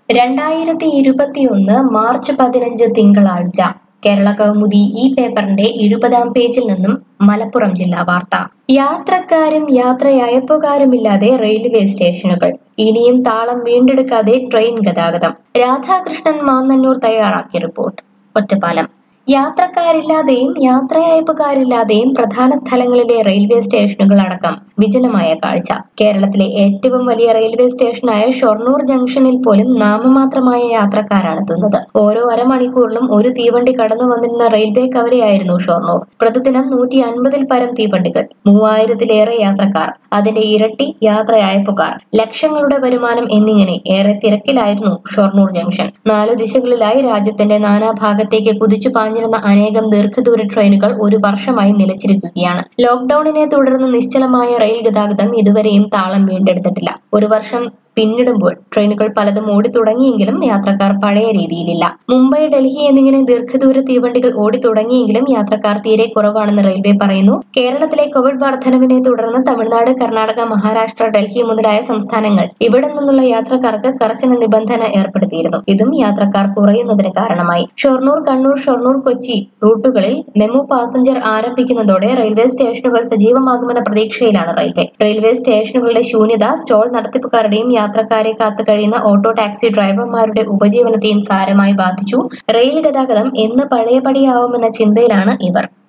രണ്ടായിരത്തി ഇരുപത്തിയൊന്ന് മാർച്ച് പതിനഞ്ച് തിങ്കളാഴ്ച കേരള കൗമുദി ഈ പേപ്പറിന്റെ ഇരുപതാം പേജിൽ നിന്നും മലപ്പുറം ജില്ലാ വാർത്ത യാത്രക്കാരും യാത്രയയപ്പുകാരുമില്ലാതെ റെയിൽവേ സ്റ്റേഷനുകൾ ഇനിയും താളം വീണ്ടെടുക്കാതെ ട്രെയിൻ ഗതാഗതം രാധാകൃഷ്ണൻ മാന്നന്നൂർ തയ്യാറാക്കിയ റിപ്പോർട്ട് ഒറ്റപ്പാലം യാത്രക്കാരില്ലാതെയും യാത്രയയപ്പുകാരില്ലാതെയും പ്രധാന സ്ഥലങ്ങളിലെ റെയിൽവേ സ്റ്റേഷനുകൾ അടക്കം വിജനമായ കാഴ്ച കേരളത്തിലെ ഏറ്റവും വലിയ റെയിൽവേ സ്റ്റേഷനായ ഷൊർണൂർ ജംഗ്ഷനിൽ പോലും നാമമാത്രമായ യാത്രക്കാരാണ് എത്തുന്നത് ഓരോ അരമണിക്കൂറിലും ഒരു തീവണ്ടി കടന്നു വന്നിരുന്ന റെയിൽവേ കവലയായിരുന്നു ഷൊർണൂർ പ്രതിദിനം നൂറ്റി അൻപതിൽ പരം തീവണ്ടികൾ മൂവായിരത്തിലേറെ യാത്രക്കാർ അതിന്റെ ഇരട്ടി യാത്രയയപ്പുകാർ ലക്ഷങ്ങളുടെ വരുമാനം എന്നിങ്ങനെ ഏറെ തിരക്കിലായിരുന്നു ഷൊർണൂർ ജംഗ്ഷൻ നാലു ദിശകളിലായി രാജ്യത്തിന്റെ നാനാഭാഗത്തേക്ക് കുതിച്ചു പാഞ്ഞിരുന്ന അനേകം ദീർഘദൂര ട്രെയിനുകൾ ഒരു വർഷമായി നിലച്ചിരിക്കുകയാണ് ലോക്ഡൌണിനെ തുടർന്ന് നിശ്ചലമായ റെയിൽ ഗതാഗതം ഇതുവരെയും താളം വീണ്ടെടുത്തിട്ടില്ല ഒരു വർഷം പിന്നിടുമ്പോൾ ട്രെയിനുകൾ പലതും ഓടിത്തുടങ്ങിയെങ്കിലും യാത്രക്കാർ പഴയ രീതിയിലില്ല മുംബൈ ഡൽഹി എന്നിങ്ങനെ ദീർഘദൂര തീവണ്ടികൾ ഓടിത്തുടങ്ങിയെങ്കിലും യാത്രക്കാർ തീരെ കുറവാണെന്ന് റെയിൽവേ പറയുന്നു കേരളത്തിലെ കോവിഡ് വർധനവിനെ തുടർന്ന് തമിഴ്നാട് കർണാടക മഹാരാഷ്ട്ര ഡൽഹി മുതലായ സംസ്ഥാനങ്ങൾ ഇവിടെ നിന്നുള്ള യാത്രക്കാർക്ക് കർശന നിബന്ധന ഏർപ്പെടുത്തിയിരുന്നു ഇതും യാത്രക്കാർ കുറയുന്നതിന് കാരണമായി ഷൊർണൂർ കണ്ണൂർ ഷൊർണൂർ കൊച്ചി റൂട്ടുകളിൽ മെമു പാസഞ്ചർ ആരംഭിക്കുന്നതോടെ റെയിൽവേ സ്റ്റേഷനുകൾ സജീവമാകുമെന്ന പ്രതീക്ഷയിലാണ് റെയിൽവേ റെയിൽവേ സ്റ്റേഷനുകളുടെ ശൂന്യത സ്റ്റോൾ നടത്തിപ്പുകാരുടെയും യാത്രക്കാരെ കാത്തു കഴിയുന്ന ഓട്ടോ ടാക്സി ഡ്രൈവർമാരുടെ ഉപജീവനത്തെയും സാരമായി ബാധിച്ചു റെയിൽ ഗതാഗതം എന്ന് പഴയപടിയാവുമെന്ന ചിന്തയിലാണ് ഇവർ